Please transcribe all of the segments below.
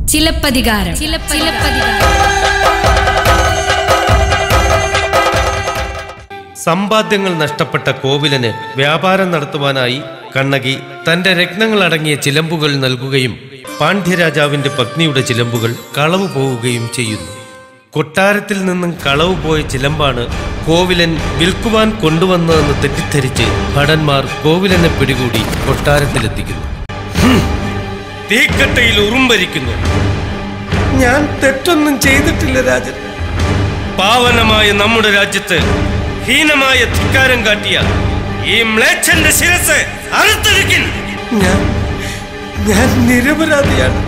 ചിലപ്പതികാരം ചിലപ്പതികാരം സമ്പാദ്യങ്ങൾ നഷ്ടപ്പെട്ട കോവിലന് വ്യാപാരം നടത്തുവാനായി കണ്ണകി തന്റെ രത്നങ്ങളടങ്ങിയ ചിലമ്പുകൾ നൽകുകയും പാണ്ഡ്യരാജാവിന്റെ പത്നിയുടെ ചിലമ്പുകൾ കളവ് പോവുകയും ചെയ്യുന്നു കൊട്ടാരത്തിൽ നിന്നും കളവ് പോയ ചിലമ്പാണ് കോവിലൻ വിൽക്കുവാൻ കൊണ്ടുവന്നതെന്ന് തെറ്റിദ്ധരിച്ച് ഭടന്മാർ കോവിലനെ പിടികൂടി കൊട്ടാരത്തിലെത്തിക്കുന്നു ഹും, തീക്കട്ടയിൽ ഉറുമ്പരിക്കുന്നു ഞാൻ തെറ്റൊന്നും ചെയ്തിട്ടില്ല രാജൻ പാവനമായ നമ്മുടെ രാജ്യത്ത് ഹീനമായ ധിക്കാരം കാട്ടിയ ഈ മ്ലേച്ഛന്റെ ശിരസ് അറുത്തെടുക്കിൻ ഞാൻ ഞാൻ നിരപരാധിയാണ്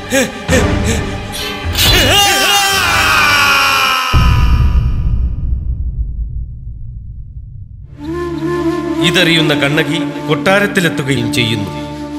ഇതറിയുന്ന കണ്ണകി കൊട്ടാരത്തിലെത്തുകയും ചെയ്യുന്നു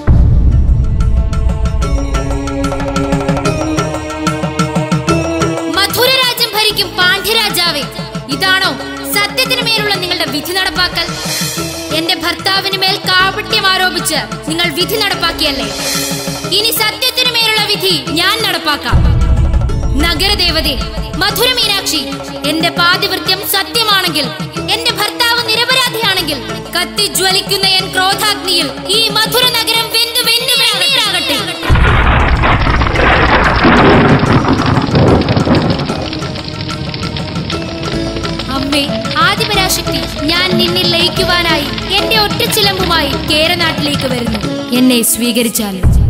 മധുര രാജ്യം ഭരിക്കും പാണ്ഡ്യരാജാവേ ഇതാണോ സത്യത്തിന് മേലുള്ള നിങ്ങളുടെ വിധി നടപ്പാക്കൽ എന്റെ ഭർത്താവിന് മേൽ കാപട്യം ആരോപിച്ച് നിങ്ങൾ വിധി നടപ്പാക്കിയല്ലേ ഇനി സത്യത്തിന് മേലുള്ള വിധി ഞാൻ നടപ്പാക്കാം നഗരദേവതേ മധുര മീനാക്ഷി എന്റെ പാതിവൃത്യം സത്യമാണെങ്കിൽ എന്റെ ഭർത്താവ് നിരപരാധിയാണെങ്കിൽ കത്തി ജ്വലിക്കുന്ന എൻ ക്രോധാഗ്നിയിൽ ഈ മധുര നഗരം വെന്തു വെന്തു വെണ്ണീരാകട്ടെ അമ്മേ ആദിപരാശക്തി ഞാൻ നിന്നിൽ ലയിക്കുവാനായി എന്റെ ഒറ്റച്ചിലമ്പുമായി കേരനാട്ടിലേക്ക് വരുന്നു എന്നെ സ്വീകരിച്ചാലും